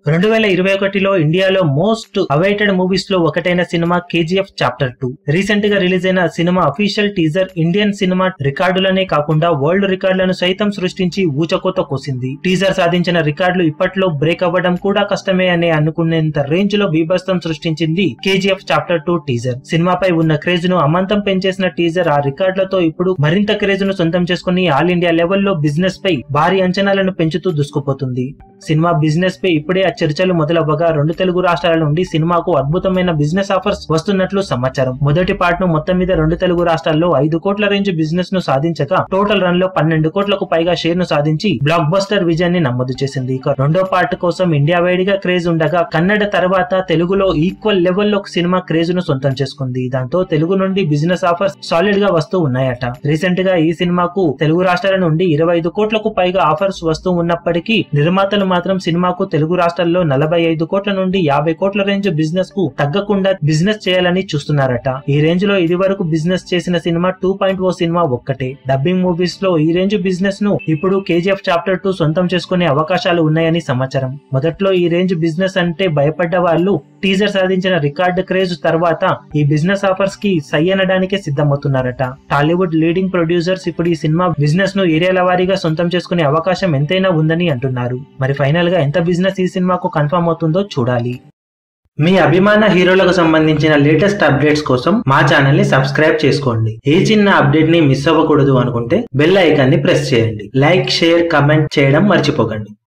రెండు వేల ఇరవై ఒకటిలో ఇండియాలో మోస్ట్ అవైటెడ్ మూవీస్ లో ఒకటైన cinema KGF chapter two recent గా రిలీజ్ అయిన cinema official teaser Indian cinema రికార్డులనే కాకుండా వరల్డ్ రికార్డులను సైతం సృష్టించి ఊచకోత కోసింది టీజర్ సాధించిన రికార్డులు ఇప్పట్లో బ్రేక్ అవ్వడం కూడా కష్టమే అనే అనుకునేంత రేంజ్ లో బీభత్సం సృష్టించింది కేజీఎఫ్ చాప్టర్ టూ టీజర్ సినిమాపై ఉన్న క్రేజ్ ను అమాంతం పెంచేసిన టీజర్ ఆ రికార్డులతో ఇప్పుడు మరింత క్రేజ్ ను సొంతం చేసుకుని ఆల్ ఇండియా లెవెల్లో బిజినెస్ పై భారీ అంచనాలను పెంచుతూ దూసుకుపోతుంది సినిమా బిజినెస్ పై ఇప్పుడే ఆ చర్చలు మొదలవ్వగా రెండు తెలుగు రాష్ట్రాల నుండి సినిమాకు అద్భుతమైన బిజినెస్ ఆఫర్స్ వస్తున్నట్లు సమాచారం మొదటి పార్ట్ ను మొత్తం మీద రెండు తెలుగు రాష్ట్రాల్లో ఐదు కోట్ల రేంజ్ బిజినెస్ ను సాధించగా టోటల్ రన్ లో పన్నెండు కోట్లకు పైగా షేర్ ను సాధించి బ్లాక్ బస్టర్ విజయాన్ని నమోదు చేసింది ఇక రెండో పార్ట్ కోసం ఇండియా వైడ్ గా క్రేజ్ ఉండగా కన్నడ తర్వాత తెలుగులో ఈక్వల్ లెవెల్లో సినిమా క్రేజ్ ను సొంతం చేసుకుంది దాంతో తెలుగు నుండి బిజినెస్ ఆఫర్స్ సాలిడ్ గా వస్తూ ఉన్నాయట రీసెంట్ గా ఈ సినిమాకు తెలుగు రాష్ట్రాల నుండి ఇరవై ఐదు కోట్లకు పైగా ఆఫర్స్ వస్తూ ఉన్నప్పటికీ నిర్మాతలు మాత్రం సినిమాకు తెలుగు రాష్ట్రాల్లో నలభై ఐదు కోట్ల నుండి యాభై కోట్ల రేంజ్ బిజినెస్ కు తగ్గకుండా బిజినెస్ చేయాలని చూస్తున్నారట ఈ రేంజ్ లో ఇది వరకు బిజినెస్ చేసిన cinema two point O cinema ఒక్కటే డబ్బింగ్ మూవీస్ లో ఈ రేంజ్ బిజినెస్ ను ఇప్పుడు కేజీఎఫ్ చాప్టర్ టూ సొంతం చేసుకునే అవకాశాలు ఉన్నాయని సమాచారం మొదట్లో ఈ రేంజ్ బిజినెస్ అంటే భయపడ్డ వాళ్ళు టీజర్ సాధించిన రికార్డ్ క్రేజ్ తర్వాత ఈ బిజినెస్ ఆఫర్స్ కి సై అనడానికే సిద్ధమవుతున్నారట టాలీవుడ్ లీడింగ్ ప్రొడ్యూసర్స్ ఇప్పుడు ఈ సినిమా బిజినెస్ ను ఏరియాల వారీగా సొంతం చేసుకునే అవకాశం ఎంతైనా ఉందని అంటున్నారు మరి ఫైనల్ గా ఎంత బిజినెస్ ఈ సినిమాకు కన్ఫర్మ్ అవుతుందో చూడాలి మీ అభిమాన హీరోలకు సంబంధించిన లేటెస్ట్ అప్డేట్స్ కోసం మా ఛానల్ ని సబ్స్క్రైబ్ చేసుకోండి ఏ చిన్న అప్డేట్ ని మిస్ అవ్వకూడదు అనుకుంటే బెల్ ఐకాన్ ని ప్రెస్ చేయండి లైక్ షేర్ కమెంట్ చేయడం మర్చిపోకండి